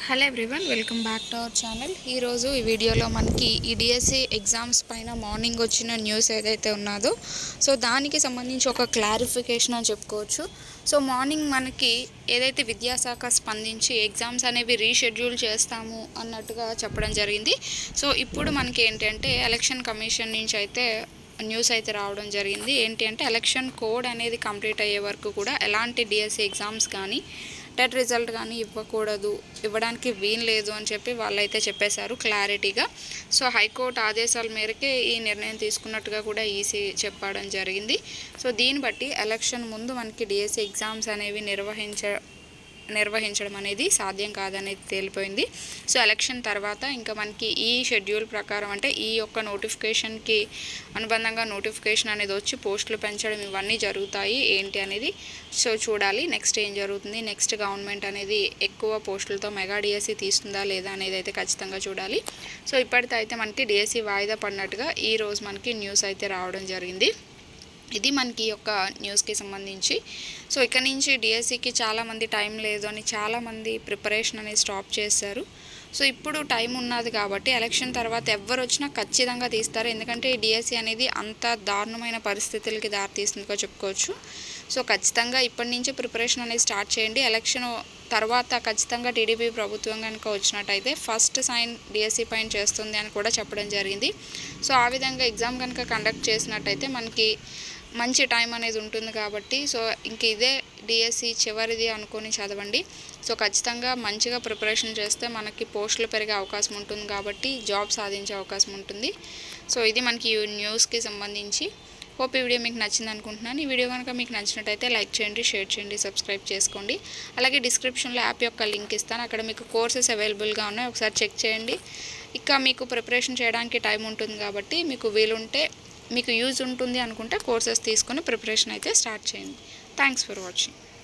hello everyone welcome back to our channel ఈరోజు ఈ వీడియోలో మనకి ఈ డిఎస్సి ఎగ్జామ్స్ పైన మార్నింగ్ వచ్చిన న్యూస్ ఏదైతే ఉన్నదో సో దానికి సంబంధించి ఒక క్లారిఫికేషన్ అని చెప్పుకోవచ్చు సో మార్నింగ్ మనకి ఏదైతే విద్యాశాఖ స్పందించి ఎగ్జామ్స్ అనేవి రీషెడ్యూల్ చేస్తాము అన్నట్టుగా చెప్పడం జరిగింది సో ఇప్పుడు మనకి ఏంటంటే ఎలక్షన్ కమిషన్ నుంచి అయితే న్యూస్ అయితే రావడం జరిగింది ఏంటి అంటే ఎలక్షన్ కోడ్ అనేది కంప్లీట్ అయ్యే వరకు కూడా ఎలాంటి డిఎస్సి ఎగ్జామ్స్ కానీ టెట్ రిజల్ట్ కానీ ఇవ్వకూడదు ఇవ్వడానికి వీలు లేదు అని చెప్పి వాళ్ళైతే చెప్పేశారు క్లారిటీగా సో హైకోర్టు ఆదేశాల మేరకే ఈ నిర్ణయం తీసుకున్నట్టుగా కూడా ఈసీ చెప్పడం జరిగింది సో దీన్ని బట్టి ఎలక్షన్ ముందు మనకి డిఎస్సి ఎగ్జామ్స్ అనేవి నిర్వహించ నిర్వహించడం అనేది సాధ్యం కాదనేది తేలిపోయింది సో ఎలక్షన్ తర్వాత ఇంకా మనకి ఈ షెడ్యూల్ ప్రకారం అంటే ఈ యొక్క నోటిఫికేషన్కి అనుబంధంగా నోటిఫికేషన్ అనేది వచ్చి పోస్టులు పెంచడం ఇవన్నీ జరుగుతాయి ఏంటి అనేది సో చూడాలి నెక్స్ట్ ఏం జరుగుతుంది నెక్స్ట్ గవర్నమెంట్ అనేది ఎక్కువ పోస్టులతో మెగా డిఎస్సి తీస్తుందా లేదా అనేది అయితే ఖచ్చితంగా చూడాలి సో ఇప్పటితో అయితే మనకి డిఎస్సి వాయిదా పడినట్టుగా ఈ రోజు మనకి న్యూస్ అయితే రావడం జరిగింది ఇది మనకి ఈ యొక్క న్యూస్కి సంబంధించి సో ఇక్కడ నుంచి డిఎస్సికి చాలామంది టైం లేదు అని చాలామంది ప్రిపరేషన్ అనేది స్టాప్ చేశారు సో ఇప్పుడు టైం ఉన్నది కాబట్టి ఎలక్షన్ తర్వాత ఎవరు వచ్చినా ఖచ్చితంగా తీస్తారు ఎందుకంటే ఈ డిఎస్సి అనేది అంత దారుణమైన పరిస్థితులకి దారితీస్తుందిగా చెప్పుకోవచ్చు సో ఖచ్చితంగా ఇప్పటి నుంచి ప్రిపరేషన్ అనేది స్టార్ట్ చేయండి ఎలక్షన్ తర్వాత ఖచ్చితంగా టీడీపీ ప్రభుత్వం కనుక వచ్చినట్టయితే ఫస్ట్ సైన్ డిఎస్సి పైన చేస్తుంది అని కూడా చెప్పడం జరిగింది సో ఆ విధంగా ఎగ్జామ్ కనుక కండక్ట్ చేసినట్టయితే మనకి మంచి టైం అనేది ఉంటుంది కాబట్టి సో ఇంక ఇదే డిఎస్సి చివరిది అనుకొని చదవండి సో ఖచ్చితంగా మంచిగా ప్రిపరేషన్ చేస్తే మనకి పోస్టులు పెరిగే అవకాశం ఉంటుంది కాబట్టి జాబ్ సాధించే అవకాశం ఉంటుంది సో ఇది మనకి ఈ న్యూస్కి సంబంధించి హోప్ ఈ వీడియో మీకు నచ్చింది అనుకుంటున్నాను ఈ వీడియో కనుక మీకు నచ్చినట్టయితే లైక్ చేయండి షేర్ చేయండి సబ్స్క్రైబ్ చేసుకోండి అలాగే డిస్క్రిప్షన్లో యాప్ యొక్క లింక్ ఇస్తాను అక్కడ మీకు కోర్సెస్ అవైలబుల్గా ఉన్నాయి ఒకసారి చెక్ చేయండి ఇక మీకు ప్రిపరేషన్ చేయడానికి టైం ఉంటుంది కాబట్టి మీకు వీలుంటే మీకు యూజ్ ఉంటుంది అనుకుంటే కోర్సెస్ తీసుకొని ప్రిపరేషన్ అయితే స్టార్ట్ చేయండి థ్యాంక్స్ ఫర్ వాచింగ్